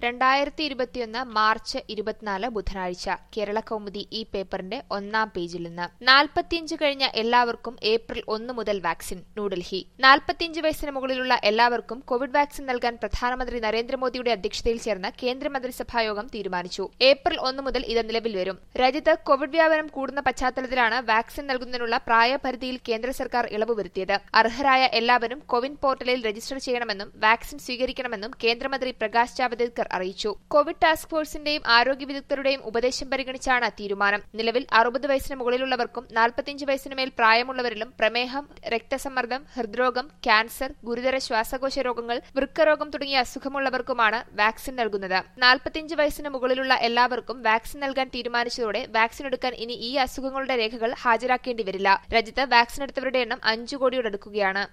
രണ്ടായിരത്തി ഇരുപത്തിയൊന്ന് മാർച്ച് ഇരുപത്തിനാല് ബുധനാഴ്ച കേരള കൗമുദി ഈ പേപ്പറിന്റെ ഒന്നാം പേജിൽ നിന്ന് നാൽപ്പത്തിയഞ്ച് കഴിഞ്ഞ എല്ലാവർക്കും ഏപ്രിൽ ഒന്ന് മുതൽ വാക്സിൻ ന്യൂഡൽഹി നാൽപ്പത്തിയഞ്ച് വയസ്സിന് മുകളിലുള്ള എല്ലാവർക്കും കോവിഡ് വാക്സിൻ നൽകാൻ പ്രധാനമന്ത്രി നരേന്ദ്രമോദിയുടെ അധ്യക്ഷതയിൽ ചേർന്ന കേന്ദ്രമന്ത്രിസഭായോഗം തീരുമാനിച്ചു ഏപ്രിൽ ഒന്ന് മുതൽ ഇത് നിലവിൽ വരും രാജ്യത്ത് കോവിഡ് വ്യാപനം കൂടുന്ന പശ്ചാത്തലത്തിലാണ് വാക്സിൻ നൽകുന്നതിനുള്ള പ്രായപരിധിയിൽ കേന്ദ്ര സർക്കാർ ഇളവ് വരുത്തിയത് അർഹരായ എല്ലാവരും കോവിൻ പോർട്ടലിൽ രജിസ്റ്റർ ചെയ്യണമെന്നും വാക്സിൻ സ്വീകരിക്കണമെന്നും കേന്ദ്രമന്ത്രി പ്രകാശ് ജാവദേക്കർ അറിയിച്ചു കോവിഡ് ടാസ്ക് ഫോഴ്സിന്റെയും ആരോഗ്യ വിദഗ്ധരുടെയും ഉപദേശം പരിഗണിച്ചാണ് തീരുമാനം നിലവിൽ അറുപത് വയസ്സിന് മുകളിലുള്ളവർക്കും നാൽപ്പത്തിയഞ്ച് വയസ്സിന് മേൽ പ്രായമുള്ളവരിലും പ്രമേഹം രക്തസമ്മർദ്ദം ഹൃദ്രോഗം ക്യാൻസർ ഗുരുതര ശ്വാസകോശ രോഗങ്ങൾ വൃക്കരോഗം തുടങ്ങിയ അസുഖമുള്ളവർക്കുമാണ് വാക്സിൻ നൽകുന്നത് നാൽപ്പത്തിയഞ്ച് വയസ്സിന് മുകളിലുള്ള എല്ലാവർക്കും വാക്സിൻ നൽകാൻ തീരുമാനിച്ചതോടെ വാക്സിൻ എടുക്കാൻ ഇനി ഈ അസുഖങ്ങളുടെ രേഖകൾ ഹാജരാക്കേണ്ടി വരില്ല രാജ്യത്ത് വാക്സിൻ എടുത്തവരുടെ എണ്ണം അഞ്ചു കോടിയോടടുക്കുകയാണ്